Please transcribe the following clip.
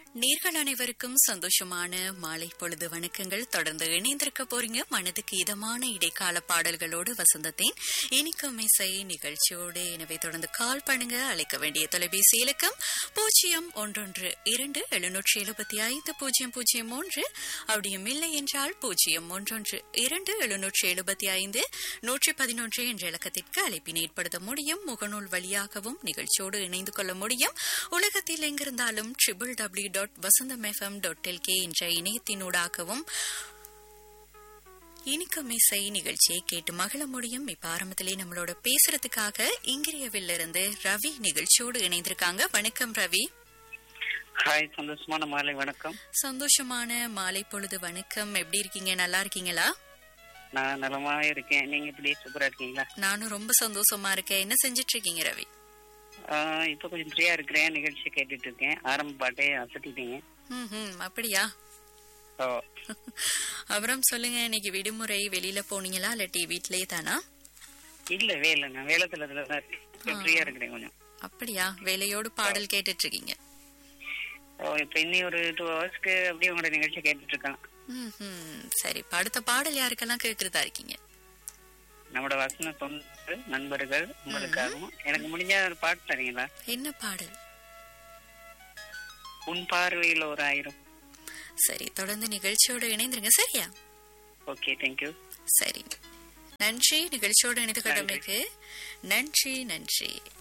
நேர்கள் அனைவருக்கும் சந்தோஷமான மாலை பொழுது வணக்கங்கள் தொடர்ந்து இணைந்திருக்க போறீங்க மனதுக்கு இதமான இடைக்கால பாடல்களோடு வசந்தத்தின் இனிக்கும் இசை நிகழ்ச்சியோடு எனவே தொடர்ந்து கால் பண்ணுங்க அழைக்க வேண்டிய தொலைபேசி இலக்கம் பூஜ்ஜியம் ஒன்றொன்று இரண்டு எழுநூற்றி எழுபத்தி ஐந்து பூஜ்ஜியம் பூஜ்ஜியம் மூன்று அப்படியும் இல்லை என்றால் பூஜ்ஜியம் ஒன்றொன்று இரண்டு எழுநூற்றி எழுபத்தி ஐந்து நூற்றி பதினொன்று என்ற இலக்கத்திற்கு அழைப்பினை ஏற்படுத்த முடியும் முகநூல் வழியாகவும் நிகழ்ச்சியோடு இணைந்து கொள்ள முடியும் உலகத்தில் எங்கிருந்தாலும் triple W dot Vasantham FM dot LK என்ற இணையத்தினூடாகவும் இனிக்கும் இசை நிகழ்ச்சியை கேட்டு மகிழ முடியும் இப்ப ஆரம்பத்திலே நம்மளோட பேசுறதுக்காக இங்கிரியவில் இருந்து ரவி நிகழ்ச்சியோடு இணைந்திருக்காங்க வணக்கம் ரவி ஹாய் சந்தோஷமான மாலை வணக்கம் சந்தோஷமான மாலை பொழுது வணக்கம் எப்படி இருக்கீங்க நல்லா இருக்கீங்களா நான் நலமாவே இருக்கேன் நீங்க எப்படி சூப்பரா இருக்கீங்களா நானும் ரொம்ப சந்தோஷமா இருக்கேன் என்ன செஞ்சிட்டு இருக்கீங்க ரவி ஆஹ் இப்ப கொஞ்சம் ஃப்ரீயா இருக்கிறேன் நிகழ்ச்சி கேட்டுட்டு இருக்கேன் ஆரம்ப பாட்டே அசத்திட்டீங்க ம் அப்படியா ஓ அப்புறம் சொல்லுங்க இன்னைக்கு விடுமுறை வெளியில போனீங்களா இல்லாட்டி வீட்லயே தானா இல்ல வேலை நான் வேலத்துல தான் இருக்கேன் ஃப்ரீயா இருக்கிறேன் கொஞ்சம் அப்படியா வேலையோடு பாடல் கேட்டுட்டு இருக்கீங்க ஓ இப்ப இன்னி ஒரு டூ ஹவர்ஸ்க்கு அப்படியே உங்களோட நிகழ்ச்சி கேட்டுட்டு இருக்கேன் ம்ஹும். சரி இப்ப அடுத்த பாடல் யாருக்கெல்லாம் கேட்கறதா இருக்கீங்க நம்மளோட வசன சொந்த நண்பர்கள் உங்களுக்காகவும் எனக்கு முடிஞ்ச ஒரு பாட்டு தரீங்களா என்ன பாடல் உன் பார்வையில் ஒரு ஆயிரம் சரி தொடர்ந்து நிகழ்ச்சியோட இணைந்துருங்க சரியா ஓகே தேங்க்யூ சரி நன்றி நிகழ்ச்சியோடு இணைந்து கடமைக்கு நன்றி நன்றி